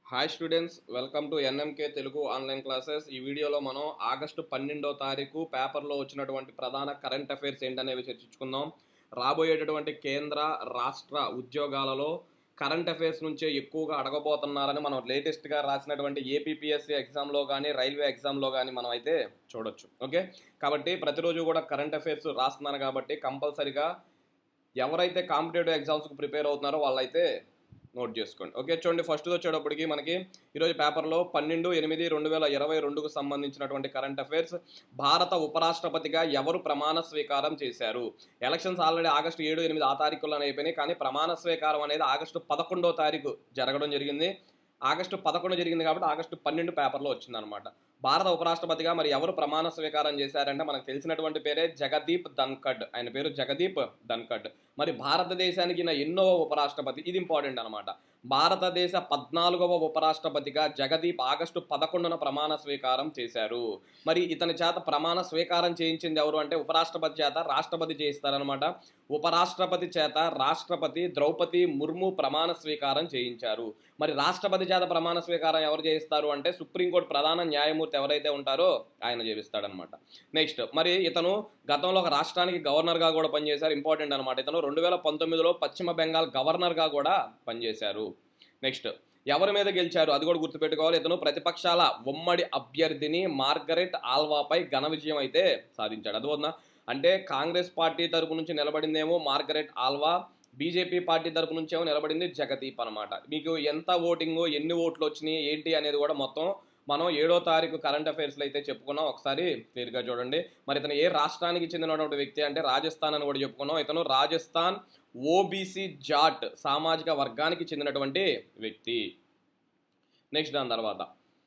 hi students welcome to NMK Telugu online classes ఈ వీడియోలో మనం ఆగస్టు పన్నెండో తారీఖు పేపర్లో వచ్చినటువంటి ప్రధాన కరెంట్ అఫైర్స్ ఏంటనేవి చర్చించుకుందాం రాబోయేటటువంటి కేంద్ర రాష్ట్ర ఉద్యోగాలలో కరెంట్ అఫైర్స్ నుంచే ఎక్కువగా అడగబోతున్నారని మనం లేటెస్ట్గా రాసినటువంటి ఏపీపీఎస్సీ ఎగ్జామ్లో కానీ రైల్వే ఎగ్జామ్లో కానీ మనం అయితే చూడొచ్చు ఓకే కాబట్టి ప్రతిరోజు కూడా కరెంట్ అఫైర్స్ రాస్తున్నారు కాబట్టి కంపల్సరిగా ఎవరైతే కాంపిటేటివ్ ఎగ్జామ్స్కి ప్రిపేర్ అవుతున్నారో వాళ్ళైతే నోట్ చేసుకోండి ఓకే చూడండి ఫస్ట్ వచ్చేటప్పటికి మనకి ఈరోజు పేపర్లో పన్నెండు ఎనిమిది రెండు వేల ఇరవై రెండుకు సంబంధించినటువంటి కరెంట్ అఫైర్స్ భారత ఉపరాష్ట్రపతిగా ఎవరు ప్రమాణ స్వీకారం చేశారు ఎలక్షన్స్ ఆల్రెడీ ఆగస్టు ఏడు ఎనిమిది ఆ తారీఖుల్లో అయిపోయినాయి కానీ ప్రమాణ స్వీకారం అనేది ఆగస్టు పదకొండో తారీఖు జరగడం జరిగింది ఆగస్టు పదకొండు జరిగింది కాబట్టి ఆగస్టు పన్నెండు పేపర్లో వచ్చిందనమాట భారత ఉపరాష్ట్రపతిగా మరి ఎవరు ప్రమాణ స్వీకారం చేశారంటే మనకు తెలిసినటువంటి పేరే జగదీప్ ధన్కడ్ ఆయన పేరు జగదీప్ ధన్కడ్ మరి భారతదేశానికి ఈయన ఎన్నో ఉపరాష్ట్రపతి ఇది ఇంపార్టెంట్ అనమాట భారతదేశ పద్నాలుగవ ఉపరాష్ట్రపతిగా జగదీప్ ఆగస్టు పదకొండున ప్రమాణ స్వీకారం చేశారు మరి ఇతని చేత ప్రమాణ స్వీకారం చేయించింది ఎవరు అంటే ఉపరాష్ట్రపతి చేత రాష్ట్రపతి చేయిస్తారనమాట ఉపరాష్ట్రపతి చేత రాష్ట్రపతి ద్రౌపది ముర్ము ప్రమాణ స్వీకారం చేయించారు మరి రాష్ట్రపతి చేత ప్రమాణ స్వీకారం ఎవరు చేయిస్తారు అంటే సుప్రీంకోర్టు ప్రధాన న్యాయమూర్తి ఎవరైతే ఉంటారో ఆయన చేయిస్తాడనమాట నెక్స్ట్ మరి ఇతను గతంలో ఒక రాష్ట్రానికి గవర్నర్గా కూడా పనిచేశారు ఇంపార్టెంట్ అనమాట ఇతను రెండు వేల పంతొమ్మిదిలో పశ్చిమ బెంగాల్ గవర్నర్గా కూడా పనిచేశారు నెక్స్ట్ ఎవరి మీద గెలిచారు అది కూడా గుర్తుపెట్టుకోవాలి ఇతను ప్రతిపక్షాల ఉమ్మడి అభ్యర్థిని మార్గరెట్ ఆల్వాపై ఘన విజయం అయితే సాధించాడు అది అంటే కాంగ్రెస్ పార్టీ తరపు నుంచి నిలబడిందేమో మార్గరెట్ ఆల్వా బీజేపీ పార్టీ తరపు నుంచేమో నిలబడింది జగదీప్ అనమాట మీకు ఎంత ఓటింగ్ ఎన్ని ఓట్లు వచ్చినాయి ఏంటి అనేది కూడా మొత్తం మనం ఏడో తారీఖు కరెంట్ అఫైర్స్లో అయితే చెప్పుకున్నాం ఒకసారి క్లియర్గా చూడండి మరి ఇతను ఏ రాష్ట్రానికి చెందినటువంటి వ్యక్తి అంటే రాజస్థాన్ అని కూడా చెప్పుకున్నాం ఇతను రాజస్థాన్ ఓబీసీ జాట్ సామాజిక వర్గానికి చెందినటువంటి వ్యక్తి నెక్స్ట్ దాని తర్వాత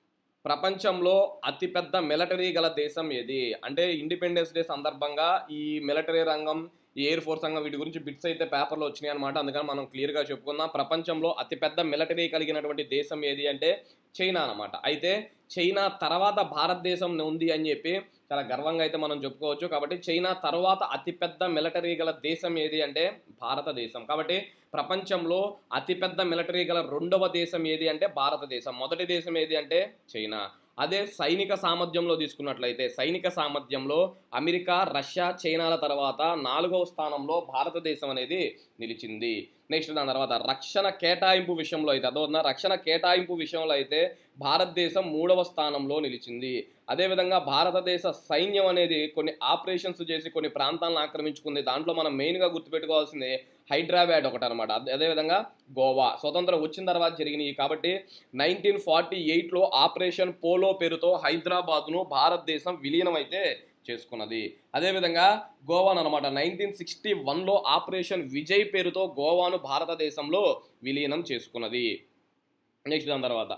ప్రపంచంలో అతిపెద్ద మిలిటరీ గల దేశం ఏది అంటే ఇండిపెండెన్స్ డే సందర్భంగా ఈ మిలిటరీ రంగం ఈ ఎయిర్ ఫోర్స్ రంగం వీటి గురించి బిట్స్ అయితే పేపర్లో వచ్చినాయి అనమాట అందుకని మనం క్లియర్గా చెప్పుకుందాం ప్రపంచంలో అతిపెద్ద మిలిటరీ కలిగినటువంటి దేశం ఏది అంటే చైనా అనమాట అయితే చైనా తర్వాత భారతదేశం ఉంది అని చెప్పి చాలా గర్వంగా అయితే మనం చెప్పుకోవచ్చు కాబట్టి చైనా తర్వాత అతిపెద్ద మిలిటరీ గల దేశం ఏది అంటే భారతదేశం కాబట్టి ప్రపంచంలో అతిపెద్ద మిలిటరీ గల రెండవ దేశం ఏది అంటే భారతదేశం మొదటి దేశం ఏది అంటే చైనా అదే సైనిక సామర్థ్యంలో తీసుకున్నట్లయితే సైనిక సామర్థ్యంలో అమెరికా రష్యా చైనాల తర్వాత నాలుగవ స్థానంలో భారతదేశం అనేది నిలిచింది నెక్స్ట్ దాని తర్వాత రక్షణ కేటాయింపు విషయంలో అయితే అదో రక్షణ కేటాయింపు విషయంలో అయితే భారతదేశం మూడవ స్థానంలో నిలిచింది అదేవిధంగా భారతదేశ సైన్యం అనేది కొన్ని ఆపరేషన్స్ చేసి కొన్ని ప్రాంతాలను ఆక్రమించుకుంది దాంట్లో మనం మెయిన్గా గుర్తుపెట్టుకోవాల్సింది హైదరాబాద్ ఒకటి అనమాట అదేవిధంగా గోవా స్వతంత్రం వచ్చిన తర్వాత జరిగినాయి కాబట్టి నైన్టీన్ ఫార్టీ ఎయిట్లో ఆపరేషన్ పోలో పేరుతో హైదరాబాద్ను భారతదేశం విలీనం అయితే చేసుకున్నది అదేవిధంగా గోవాను అనమాట నైన్టీన్ సిక్స్టీ వన్లో ఆపరేషన్ విజయ్ పేరుతో గోవాను భారతదేశంలో విలీనం చేసుకున్నది నెక్స్ట్ దాని తర్వాత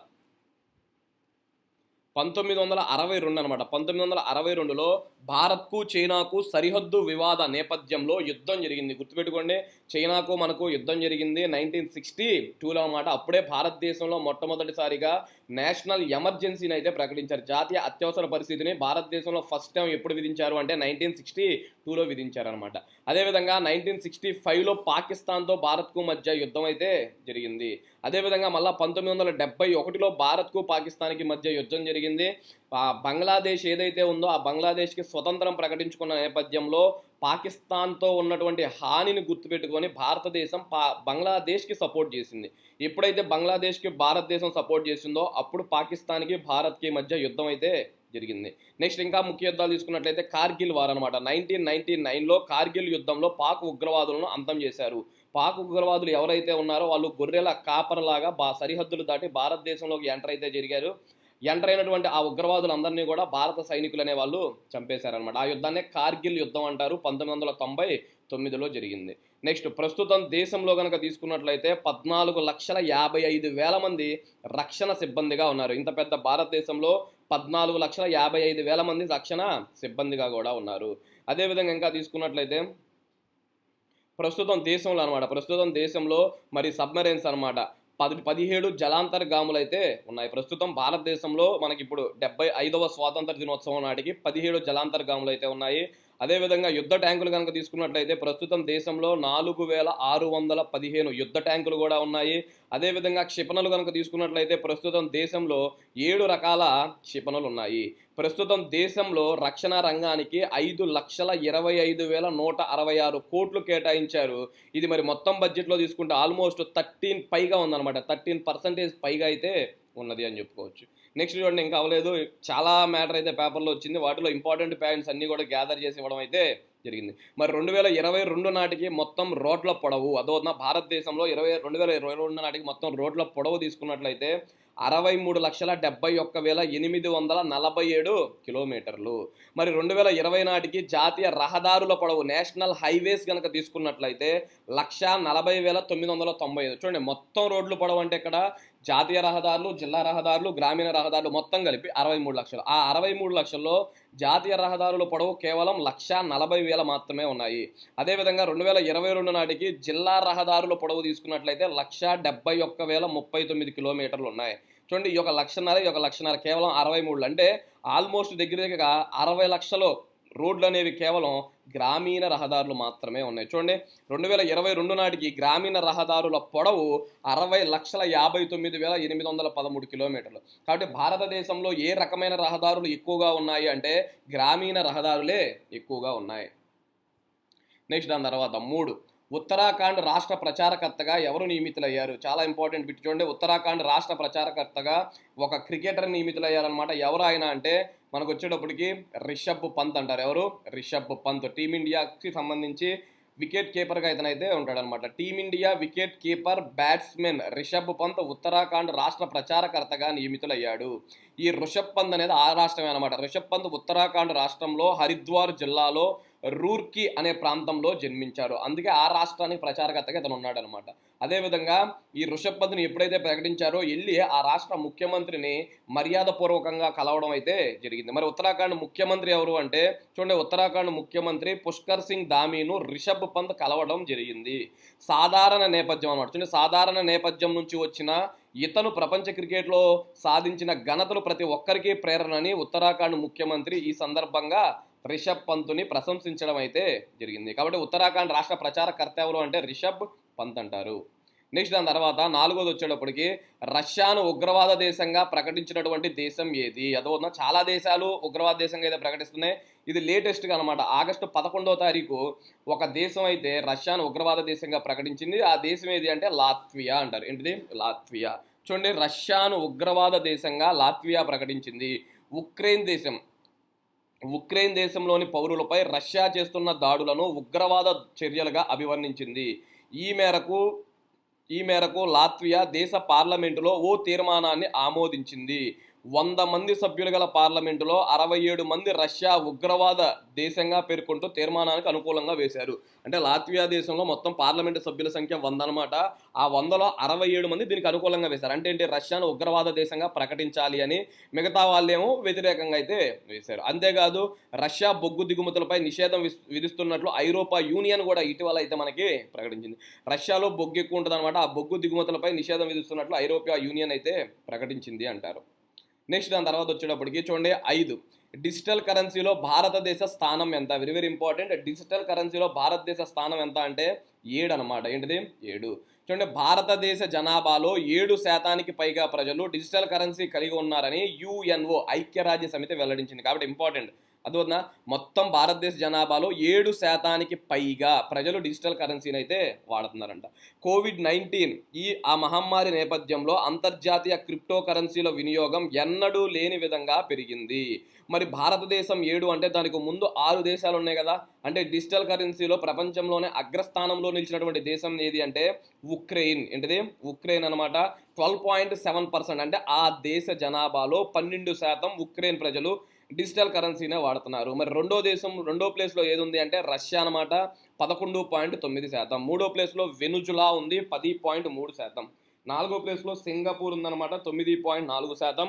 పంతొమ్మిది వందల అరవై రెండు అనమాట పంతొమ్మిది వందల అరవై రెండులో భారత్కు చైనాకు సరిహద్దు వివాద నేపథ్యంలో యుద్ధం జరిగింది గుర్తుపెట్టుకోండి చైనాకు మనకు యుద్ధం జరిగింది నైన్టీన్ సిక్స్టీ టూలో అనమాట అప్పుడే భారతదేశంలో మొట్టమొదటిసారిగా నేషనల్ ఎమర్జెన్సీని అయితే ప్రకటించారు జాతీయ అత్యవసర పరిస్థితిని భారతదేశంలో ఫస్ట్ టైం ఎప్పుడు విధించారు అంటే నైన్టీన్ సిక్స్టీ టూలో విధించారనమాట అదేవిధంగా నైన్టీన్ సిక్స్టీ ఫైవ్లో పాకిస్తాన్తో భారత్కు మధ్య యుద్ధం అయితే జరిగింది అదేవిధంగా మళ్ళీ పంతొమ్మిది వందల డెబ్బై ఒకటిలో భారత్కు పాకిస్తాన్కి మధ్య యుద్ధం జరిగింది బంగ్లాదేశ్ ఏదైతే ఉందో ఆ బంగ్లాదేశ్కి స్వతంత్రం ప్రకటించుకున్న నేపథ్యంలో పాకిస్తాన్తో ఉన్నటువంటి హానిని గుర్తుపెట్టుకొని భారతదేశం పా బంగ్లాదేశ్కి సపోర్ట్ చేసింది ఎప్పుడైతే బంగ్లాదేశ్కి భారతదేశం సపోర్ట్ చేసిందో అప్పుడు పాకిస్తాన్కి భారత్కి మధ్య యుద్ధం అయితే జరిగింది నెక్స్ట్ ఇంకా ముఖ్య యుద్ధాలు తీసుకున్నట్లయితే కార్గిల్ వార్ అనమాట నైన్టీన్ నైన్టీ నైన్లో కార్గిల్ యుద్ధంలో పాక్ ఉగ్రవాదులను అంతం చేశారు పాక్ ఉగ్రవాదులు ఎవరైతే ఉన్నారో వాళ్ళు గొర్రెల కాపరలాగా బా సరిహద్దులు దాటి భారతదేశంలోకి ఎంటర్ అయితే జరిగారు ఎంటర్ అయినటువంటి ఆ ఉగ్రవాదులందరినీ కూడా భారత సైనికులు అనే వాళ్ళు చంపేశారనమాట ఆ యుద్ధాన్ని కార్గిల్ యుద్ధం అంటారు పంతొమ్మిది వందల తొంభై తొమ్మిదిలో జరిగింది నెక్స్ట్ ప్రస్తుతం దేశంలో కనుక తీసుకున్నట్లయితే పద్నాలుగు లక్షల యాభై ఐదు వేల మంది రక్షణ సిబ్బందిగా ఉన్నారు ఇంత పెద్ద భారతదేశంలో పద్నాలుగు లక్షల యాభై ఐదు వేల మంది రక్షణ సిబ్బందిగా కూడా ఉన్నారు అదేవిధంగా ఇంకా తీసుకున్నట్లయితే ప్రస్తుతం దేశంలో అనమాట ప్రస్తుతం దేశంలో మరి సబ్మెరైన్స్ అనమాట పది పదిహేడు జలాంతర్గాములు అయితే ఉన్నాయి ప్రస్తుతం భారతదేశంలో మనకి ఇప్పుడు డెబ్బై ఐదవ స్వాతంత్ర దినోత్సవం నాటికి పదిహేడు జలాంతర్గాములు అయితే ఉన్నాయి అదేవిధంగా యుద్ధ ట్యాంకులు కనుక తీసుకున్నట్లయితే ప్రస్తుతం దేశంలో నాలుగు వేల ఆరు వందల పదిహేను యుద్ధ ట్యాంకులు కూడా ఉన్నాయి అదేవిధంగా క్షిపణులు కనుక తీసుకున్నట్లయితే ప్రస్తుతం దేశంలో ఏడు రకాల క్షిపణులు ఉన్నాయి ప్రస్తుతం దేశంలో రక్షణ రంగానికి ఐదు లక్షల ఇరవై ఐదు వేల నూట అరవై ఆరు కోట్లు కేటాయించారు ఇది మరి మొత్తం బడ్జెట్లో తీసుకుంటే ఆల్మోస్ట్ థర్టీన్ పైగా ఉందన్నమాట థర్టీన్ పర్సెంటేజ్ పైగా అయితే ఉన్నది అని చెప్పుకోవచ్చు నెక్స్ట్ చూడండి ఇంకా అవ్వలేదు చాలా మ్యాటర్ అయితే పేపర్లో వచ్చింది వాటిలో ఇంపార్టెంట్ పాయింట్స్ అన్నీ కూడా గ్యాదర్ చేసి ఇవ్వడం అయితే జరిగింది మరి రెండు వేల ఇరవై రెండు నాటికి మొత్తం రోడ్ల పొడవు అదో నా భారతదేశంలో ఇరవై రెండు వేల ఇరవై రెండు నాటికి మొత్తం రోడ్ల పొడవు తీసుకున్నట్లయితే అరవై మూడు లక్షల డెబ్బై ఒక్క వేల ఎనిమిది వందల నలభై ఏడు కిలోమీటర్లు మరి రెండు వేల ఇరవై నాటికి జాతీయ రహదారుల పొడవు నేషనల్ హైవేస్ కనుక తీసుకున్నట్లయితే లక్ష నలభై వేల తొమ్మిది వందల తొంభై ఐదు చూడండి మొత్తం రోడ్లు పొడవు అంటే ఇక్కడ జాతీయ రహదారులు జిల్లా రహదారులు గ్రామీణ రహదారులు మొత్తం కలిపి అరవై మూడు లక్షలు ఆ అరవై మూడు లక్షల్లో జాతీయ రహదారుల పొడవు కేవలం లక్ష నలభై వేల మాత్రమే ఉన్నాయి అదేవిధంగా రెండు వేల ఇరవై రెండు నాటికి జిల్లా రహదారుల పొడవు తీసుకున్నట్లయితే లక్ష డెబ్బై ఒక్క వేల ముప్పై తొమ్మిది కిలోమీటర్లు ఉన్నాయి చూడండి ఈ యొక్క లక్షన్నర ఈ యొక్క లక్షన్నర కేవలం అరవై మూడు అంటే ఆల్మోస్ట్ దగ్గర దగ్గర అరవై లక్షలు రోడ్లు అనేవి కేవలం గ్రామీణ రహదారులు మాత్రమే ఉన్నాయి చూడండి రెండు వేల ఇరవై రెండు నాటికి గ్రామీణ రహదారుల పొడవు అరవై లక్షల యాభై తొమ్మిది వేల ఎనిమిది వందల పదమూడు కిలోమీటర్లు కాబట్టి భారతదేశంలో ఏ రకమైన రహదారులు ఎక్కువగా ఉన్నాయి అంటే గ్రామీణ రహదారులే ఎక్కువగా ఉన్నాయి నెక్స్ట్ దాని తర్వాత మూడు ఉత్తరాఖండ్ రాష్ట్ర ప్రచారకర్తగా ఎవరు నియమితులయ్యారు చాలా ఇంపార్టెంట్ బిట్ చూడండి ఉత్తరాఖండ్ రాష్ట్ర ప్రచారకర్తగా ఒక క్రికెటర్ నియమితులయ్యారనమాట ఎవరు ఆయన అంటే మనకు వచ్చేటప్పటికి రిషబ్ పంత్ అంటారు ఎవరు రిషబ్ పంత్ టీమిండియాకి సంబంధించి వికెట్ కీపర్గా ఇతనైతే ఉంటాడనమాట team India wicket keeper batsman Rishabh Pant Uttarakhand రాష్ట్ర ప్రచారకర్తగా నియమితులయ్యాడు ఈ రిషబ్ పంత్ అనేది ఆ రాష్ట్రమే అనమాట రిషబ్ పంత్ ఉత్తరాఖండ్ రాష్ట్రంలో హరిద్వార్ జిల్లాలో రూర్కి అనే ప్రాంతంలో జన్మించారు అందుకే ఆ రాష్ట్రానికి ప్రచారకర్తగా ఇతను ఉన్నాడు అనమాట అదేవిధంగా ఈ ఋషభ్ పంత్ని ఎప్పుడైతే ప్రకటించారో వెళ్ళి ఆ రాష్ట్ర ముఖ్యమంత్రిని మర్యాదపూర్వకంగా కలవడం అయితే జరిగింది మరి ఉత్తరాఖండ్ ముఖ్యమంత్రి ఎవరు అంటే చూడండి ఉత్తరాఖండ్ ముఖ్యమంత్రి పుష్కర్ సింగ్ దామీను రిషబ్ పంత్ కలవడం జరిగింది సాధారణ నేపథ్యం అనమాట చూడండి సాధారణ నేపథ్యం నుంచి వచ్చిన ఇతను ప్రపంచ క్రికెట్లో సాధించిన ఘనతలు ప్రతి ఒక్కరికి ప్రేరణని ఉత్తరాఖండ్ ముఖ్యమంత్రి ఈ సందర్భంగా రిషబ్ పంత్ని ప్రశంసించడం అయితే జరిగింది కాబట్టి ఉత్తరాఖండ్ రాష్ట్ర ప్రచారకర్త ఎవరు అంటే రిషబ్ పంత్ అంటారు నెక్స్ట్ దాని తర్వాత నాలుగోది వచ్చేటప్పటికి రష్యాను ఉగ్రవాద దేశంగా ప్రకటించినటువంటి దేశం ఏది అదో చాలా దేశాలు ఉగ్రవాద దేశంగా అయితే ప్రకటిస్తున్నాయి ఇది లేటెస్ట్గా అనమాట ఆగస్టు పదకొండవ తారీఖు ఒక దేశం అయితే రష్యాను ఉగ్రవాద దేశంగా ప్రకటించింది ఆ దేశం ఏది అంటే లాత్వియా అంటారు ఏంటిది లాత్వియా చూడండి రష్యాను ఉగ్రవాద దేశంగా లాత్వియా ప్రకటించింది ఉక్రెయిన్ దేశం ఉక్రెయిన్ దేశంలోని పౌరులపై రష్యా చేస్తున్న దాడులను ఉగ్రవాద చర్యలుగా అభివర్ణించింది ఈ మేరకు ఈ మేరకు లాత్వియా దేశ పార్లమెంటులో ఓ తీర్మానాన్ని ఆమోదించింది వంద మంది సభ్యులు గల పార్లమెంటులో అరవై ఏడు మంది రష్యా ఉగ్రవాద దేశంగా పేర్కొంటూ తీర్మానానికి అనుకూలంగా వేశారు అంటే లాత్వియా దేశంలో మొత్తం పార్లమెంటు సభ్యుల సంఖ్య వంద అనమాట ఆ వందలో అరవై ఏడు మంది దీనికి అనుకూలంగా వేశారు అంటే ఏంటి రష్యాను ఉగ్రవాద దేశంగా ప్రకటించాలి అని మిగతా వాళ్ళేమో వ్యతిరేకంగా అయితే వేశారు అంతేకాదు రష్యా బొగ్గు దిగుమతులపై నిషేధం విస్- విధిస్తున్నట్లు ఐరోపా యూనియన్ కూడా ఇటీవల అయితే మనకి ప్రకటించింది రష్యాలో బొగ్గు ఎక్కువ ఉంటుంది అనమాట ఆ బొగ్గు దిగుమతులపై నిషేధం విధిస్తున్నట్లు ఐరోపా యూనియన్ అయితే ప్రకటించింది అంటారు నెక్స్ట్ దాని తర్వాత వచ్చేటప్పటికి చూడండి ఐదు డిజిటల్ కరెన్సీలో భారతదేశ స్థానం ఎంత వెరీ వెరీ ఇంపార్టెంట్ డిజిటల్ కరెన్సీలో భారతదేశ స్థానం ఎంత అంటే ఏడు అనమాట ఏంటిది ఏడు చూడండి భారతదేశ జనాభాలో ఏడు శాతానికి పైగా ప్రజలు డిజిటల్ కరెన్సీ కలిగి ఉన్నారని యుఎన్ఓ ఐక్యరాజ్య సమితి వెల్లడించింది కాబట్టి ఇంపార్టెంట్ అదొద్దా మొత్తం భారతదేశ జనాభాలో ఏడు శాతానికి పైగా ప్రజలు డిజిటల్ కరెన్సీని అయితే వాడుతున్నారంట కోవిడ్ నైన్టీన్ ఈ ఆ మహమ్మారి నేపథ్యంలో అంతర్జాతీయ క్రిప్టో కరెన్సీల వినియోగం ఎన్నడూ లేని విధంగా పెరిగింది మరి భారతదేశం ఏడు అంటే దానికి ముందు ఆరు దేశాలు ఉన్నాయి కదా అంటే డిజిటల్ కరెన్సీలో ప్రపంచంలోనే అగ్రస్థానంలో నిలిచినటువంటి దేశం ఏది అంటే ఉక్రెయిన్ ఏంటిది ఉక్రెయిన్ అనమాట ట్వెల్వ్ పాయింట్ సెవెన్ పర్సెంట్ అంటే ఆ దేశ జనాభాలో పన్నెండు శాతం ఉక్రెయిన్ ప్రజలు డిజిటల్ కరెన్సీనే వాడుతున్నారు మరి రెండో దేశం రెండో ప్లేస్లో ఏది ఉంది అంటే రష్యా అనమాట పదకొండు పాయింట్ తొమ్మిది శాతం మూడో ప్లేస్లో వెనుజులా ఉంది పది పాయింట్ మూడు శాతం నాలుగో ప్లేస్లో సింగపూర్ ఉందన్నమాట తొమ్మిది పాయింట్ నాలుగు శాతం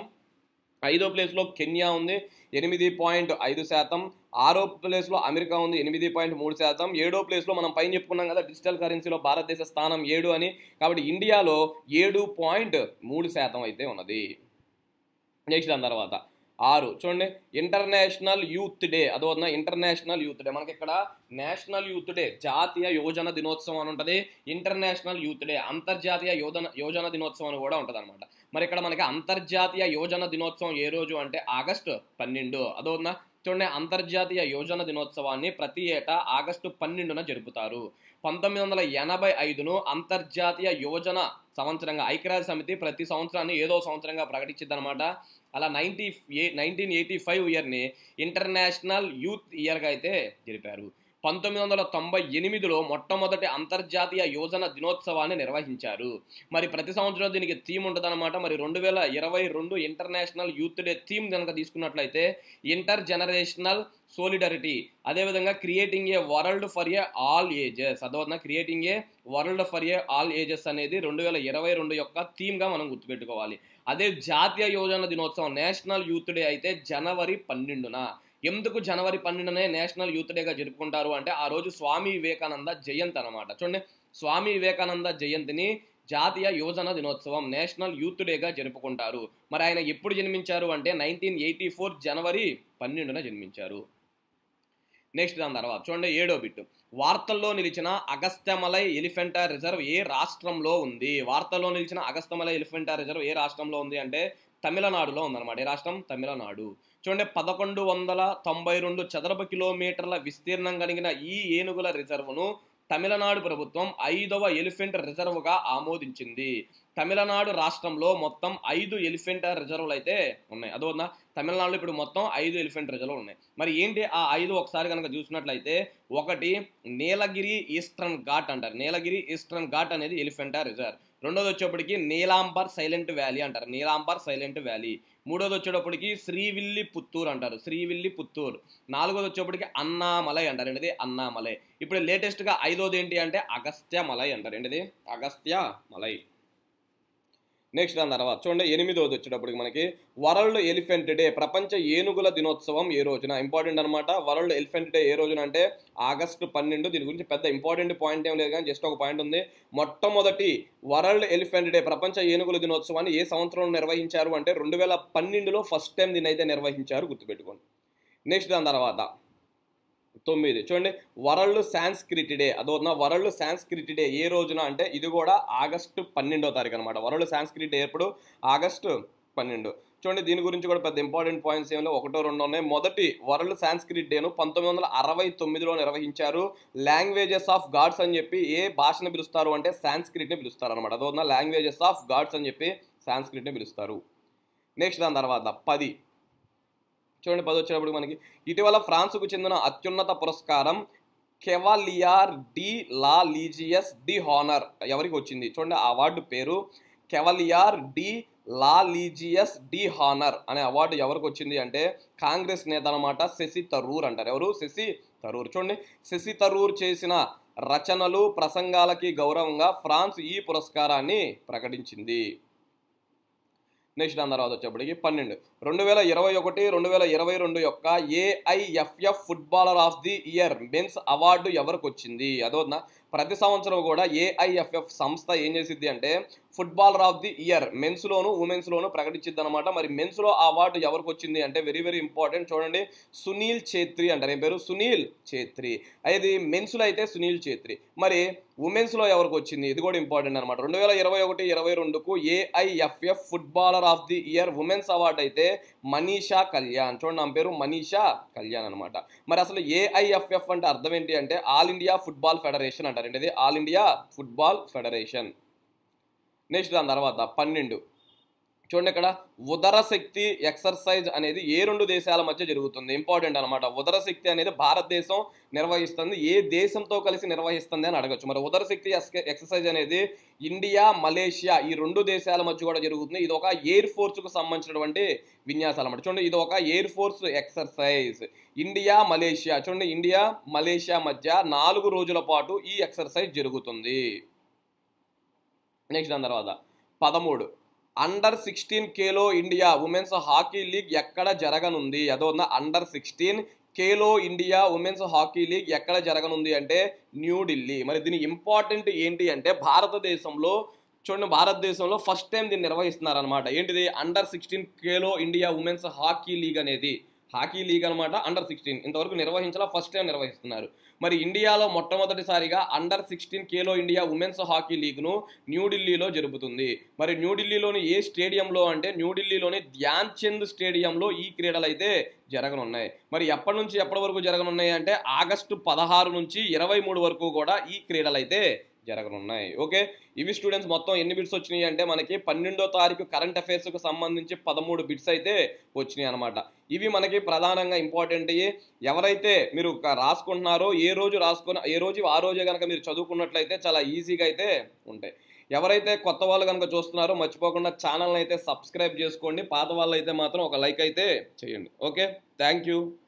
ఐదో ప్లేస్లో కెన్యా ఉంది ఎనిమిది పాయింట్ ఐదు శాతం ఆరో ప్లేస్లో అమెరికా ఉంది ఎనిమిది పాయింట్ మూడు శాతం ఏడో ప్లేస్లో మనం పైన చెప్పుకున్నాం కదా డిజిటల్ కరెన్సీలో భారతదేశ స్థానం ఏడు అని కాబట్టి ఇండియాలో ఏడు పాయింట్ మూడు శాతం అయితే ఉన్నది నెక్స్ట్ దాని తర్వాత ఆరు చూడండి ఇంటర్నేషనల్ యూత్ డే అదోన ఇంటర్నేషనల్ యూత్ డే మనకి ఇక్కడ నేషనల్ యూత్ డే జాతీయ యోజన దినోత్సవం అని ఉంటుంది ఇంటర్నేషనల్ యూత్ డే అంతర్జాతీయ యోజన యోజన దినోత్సవం అని కూడా ఉంటుంది అనమాట మరి ఇక్కడ మనకి అంతర్జాతీయ యోజన దినోత్సవం ఏ రోజు అంటే ఆగస్టు పన్నెండు అదోన చూడండి అంతర్జాతీయ యోజన దినోత్సవాన్ని ప్రతి ఏటా ఆగస్టు పన్నెండున జరుపుతారు పంతొమ్మిది వందల ఎనభై ఐదును అంతర్జాతీయ యోజన సంవత్సరంగా ఐక్యరాజ్య సమితి ప్రతి సంవత్సరాన్ని ఏదో సంవత్సరంగా ప్రకటించింది అనమాట అలా ninety uh nineteen eighty five ఇయర్ని ఇంటర్నేషనల్ యూత్ ఇయర్గా అయితే జరిపారు పంతొమ్మిది వందల తొంభై ఎనిమిదిలో మొట్టమొదటి అంతర్జాతీయ యోజన దినోత్సవాన్ని నిర్వహించారు మరి ప్రతి సంవత్సరం దీనికి థీమ్ ఉంటుందన్నమాట మరి రెండు వేల ఇరవై రెండు ఇంటర్నేషనల్ యూత్ డే థీమ్ కనుక తీసుకున్నట్లయితే ఇంటర్ జనరేషనల్ సోలిడరిటీ అదేవిధంగా creating a world for a all ages అదవన్న creating a world for a all ages అనేది రెండు వేల ఇరవై రెండు యొక్క థీమ్గా మనం గుర్తుపెట్టుకోవాలి అదే జాతీయ యోజన దినోత్సవం నేషనల్ యూత్ డే అయితే జనవరి పన్నెండున ఎందుకు జనవరి పన్నెండునే నేషనల్ యూత్ డేగా జరుపుకుంటారు అంటే ఆ రోజు స్వామి వివేకానంద జయంతి అనమాట చూడండి స్వామి వివేకానంద జయంతిని జాతీయ యోజన దినోత్సవం నేషనల్ యూత్ డేగా జరుపుకుంటారు మరి ఆయన ఎప్పుడు జన్మించారు అంటే నైన్టీన్ ఎయిటీ ఫోర్ జనవరి పన్నెండున జన్మించారు నెక్స్ట్ దాని తర్వాత చూడండి ఏడో బిట్ వార్తల్లో నిలిచిన అగస్త్యమలై ఎలిఫెంటా రిజర్వ్ ఏ రాష్ట్రంలో ఉంది వార్తల్లో నిలిచిన అగస్త్యమలై ఎలిఫెంటా రిజర్వ్ ఏ రాష్ట్రంలో ఉంది అంటే తమిళనాడులో ఉందన్నమాట ఏ రాష్ట్రం తమిళనాడు చూడండి పదకొండు వందల తొంభై రెండు చదరపు కిలోమీటర్ల విస్తీర్ణం కలిగిన ఈ ఏనుగుల రిజర్వ్ను తమిళనాడు ప్రభుత్వం ఐదవ ఎలిఫెంట్ రిజర్వ్గా ఆమోదించింది తమిళనాడు రాష్ట్రంలో మొత్తం ఐదు ఎలిఫెంట్ రిజర్వ్లు అయితే ఉన్నాయి అదోనా తమిళనాడులో ఇప్పుడు మొత్తం ఐదు ఎలిఫెంట్ రిజర్వ్లు ఉన్నాయి మరి ఏంటి ఆ ఐదు ఒకసారి కనుక చూసినట్లయితే ఒకటి నీలగిరి ఈస్టర్న్ ఘాట్ అంటారు నీలగిరి ఈస్టర్న్ ఘాట్ అనేది ఎలిఫెంటా రిజర్వ్ రెండోది వచ్చేప్పటికి నీలాంబర్ సైలెంట్ వ్యాలీ అంటారు నీలాంబర్ సైలెంట్ వ్యాలీ మూడోది వచ్చేటప్పటికి శ్రీవిల్లి పుత్తూరు అంటారు శ్రీవిల్లి పుత్తూరు నాలుగోది వచ్చేప్పటికి అన్నామలై అంటారు ఏంటిది అన్నామలై ఇప్పుడు లేటెస్ట్గా ఐదోది ఏంటి అంటే అగస్త్య మలై అంటారు ఏంటిది అగస్త్య మలై నెక్స్ట్ దాని తర్వాత చూడండి ఎనిమిదోది వచ్చేటప్పటికి మనకి వరల్డ్ ఎలిఫెంట్ డే ప్రపంచ ఏనుగుల దినోత్సవం ఏ రోజున ఇంపార్టెంట్ అనమాట వరల్డ్ ఎలిఫెంట్ డే ఏ రోజున అంటే ఆగస్టు పన్నెండు దీని గురించి పెద్ద ఇంపార్టెంట్ పాయింట్ ఏం లేదు కానీ జస్ట్ ఒక పాయింట్ ఉంది మొట్టమొదటి వరల్డ్ ఎలిఫెంట్ డే ప్రపంచ ఏనుగుల దినోత్సవాన్ని ఏ సంవత్సరంలో నిర్వహించారు అంటే రెండు వేల పన్నెండులో ఫస్ట్ టైం దీన్ని అయితే నిర్వహించారు గుర్తుపెట్టుకోండి నెక్స్ట్ దాని తర్వాత తొమ్మిది చూడండి వరల్డ్ సాంస్క్రిట్ డే అదోన వరల్డ్ సాంస్క్రిట్ డే ఏ రోజున అంటే ఇది కూడా ఆగస్టు పన్నెండో తారీఖు అనమాట వరల్డ్ సాంస్క్రిట్ డే ఎప్పుడు ఆగస్టు పన్నెండు చూడండి దీని గురించి కూడా పెద్ద ఇంపార్టెంట్ పాయింట్స్ ఏమో ఒకటో రెండు ఉన్నాయి మొదటి వరల్డ్ సాంస్క్రిట్ డేను పంతొమ్మిది వందల అరవై తొమ్మిదిలో నిర్వహించారు లాంగ్వేజెస్ ఆఫ్ గాడ్స్ అని చెప్పి ఏ భాషను పిలుస్తారు అంటే సాంస్క్రిట్ని పిలుస్తారు అనమాట అదోన లాంగ్వేజెస్ ఆఫ్ గాడ్స్ అని చెప్పి సాంస్క్రిట్ని పిలుస్తారు నెక్స్ట్ దాని తర్వాత పది చూడండి పది వచ్చేటప్పుడు మనకి ఇటీవల ఫ్రాన్స్కు చెందిన అత్యున్నత పురస్కారం Chevalier de la Legion de honour ఎవరికి వచ్చింది చూడండి ఆ అవార్డు పేరు Chevalier de la Legion de honour అనే అవార్డు ఎవరికి వచ్చింది అంటే కాంగ్రెస్ నేత అనమాట శశి తరూర్ అంటారు ఎవరు శశి తరూర్ చూడండి శశి తరూర్ చేసిన రచనలు ప్రసంగాలకి గౌరవంగా ఫ్రాన్స్ ఈ పురస్కారాన్ని ప్రకటించింది నెక్స్ట్ దాని తర్వాత వచ్చేప్పటికి పన్నెండు రెండు వేల ఇరవై ఒకటి రెండు వేల ఇరవై రెండు యొక్క AIFF footballer of the year men's award ఎవరికి వచ్చింది అదోనా ప్రతి సంవత్సరం కూడా ఏఐఎఫ్ఎఫ్ సంస్థ ఏం చేసిద్ది అంటే ఫుట్బాలర్ ఆఫ్ ది ఇయర్ మెన్స్లోను ఉమెన్స్లోను ప్రకటించిద్ది అనమాట మరి మెన్స్లో ఆ అవార్డు ఎవరికి వచ్చింది అంటే వెరీ వెరీ ఇంపార్టెంట్ చూడండి సునీల్ ఛేత్రి అంటారు ఏం పేరు సునీల్ ఛేత్రి అది మెన్స్లో అయితే సునీల్ ఛేత్రి మరి ఉమెన్స్లో ఎవరికి వచ్చింది ఇది కూడా ఇంపార్టెంట్ అనమాట రెండు వేల ఇరవై ఒకటి ఇరవై రెండుకు AIFF footballer of the year women's award అయితే మనీషా కళ్యాణ్ చూడండి నా పేరు మనీషా కళ్యాణ్ అనమాట మరి అసలు ఏఐఎఫ్ఎఫ్ అంటే అర్థం ఏంటి అంటే ఆల్ ఇండియా ఫుట్బాల్ ఫెడరేషన్ అంటారు ఏంటిది All India Football Federation next దాని తర్వాత పన్నెండు చూడండి ఇక్కడ ఉదర శక్తి ఎక్సర్సైజ్ అనేది ఏ రెండు దేశాల మధ్య జరుగుతుంది ఇంపార్టెంట్ అనమాట ఉదర శక్తి అనేది భారతదేశం నిర్వహిస్తుంది ఏ దేశంతో కలిసి నిర్వహిస్తుంది అని అడగచ్చు మరి ఉదర శక్తి ఎక్సర్సైజ్ అనేది ఇండియా మలేషియా ఈ రెండు దేశాల మధ్య కూడా జరుగుతుంది ఇది ఒక ఎయిర్ ఫోర్స్కు సంబంధించినటువంటి విన్యాసాలు అనమాట చూడండి ఇది ఒక air force exercise India Malaysia చూడండి ఇండియా మలేషియా మధ్య నాలుగు రోజుల పాటు ఈ ఎక్సర్సైజ్ జరుగుతుంది నెక్స్ట్ దాని తర్వాత పదమూడు under sixteen Khelo India women's hockey league ఎక్కడ జరగనుంది అదోన under sixteen Khelo India women's hockey league ఎక్కడ జరగనుంది అంటే న్యూఢిల్లీ మరి దీని ఇంపార్టెంట్ ఏంటి అంటే భారతదేశంలో చూడండి భారతదేశంలో ఫస్ట్ టైం దీన్ని నిర్వహిస్తున్నారు అనమాట ఏంటిది under sixteen Khelo India women's hockey league అనేది హాకీ లీగ్ అనమాట అండర్ సిక్స్టీన్ ఇంతవరకు నిర్వహించాల ఫస్ట్ టైం నిర్వహిస్తున్నారు మరి ఇండియాలో మొట్టమొదటిసారిగా under sixteen Khelo India women's hockey లీగ్ను న్యూఢిల్లీలో జరుపుతుంది మరి న్యూఢిల్లీలోని ఏ స్టేడియంలో అంటే న్యూఢిల్లీలోని ధ్యాన్ చంద్ స్టేడియంలో ఈ క్రీడలు అయితే జరగనున్నాయి మరి ఎప్పటి నుంచి ఎప్పటి వరకు జరగనున్నాయి అంటే ఆగస్టు పదహారు నుంచి ఇరవై మూడు వరకు కూడా ఈ క్రీడలు అయితే జరగనున్నాయి ఓకే ఇవి స్టూడెంట్స్ మొత్తం ఎన్ని బిట్స్ వచ్చినాయి అంటే మనకి పన్నెండో తారీఖు కరెంట్ అఫైర్స్కు సంబంధించి పదమూడు బిట్స్ అయితే వచ్చినాయి అనమాట ఇవి మనకి ప్రధానంగా ఇంపార్టెంట్ ఎవరైతే మీరు క- రాసుకుంటున్నారో ఏ రోజు రాసుకున్న ఏ రోజు ఆ రోజే కనుక మీరు చదువుకున్నట్లయితే చాలా ఈజీగా అయితే ఉంటాయి ఎవరైతే కొత్త వాళ్ళు కనుక చూస్తున్నారో మర్చిపోకుండా ఛానల్ని అయితే సబ్స్క్రైబ్ చేసుకోండి పాత వాళ్ళు అయితే మాత్రం ఒక లైక్ అయితే చేయండి ఓకే థ్యాంక్ యూ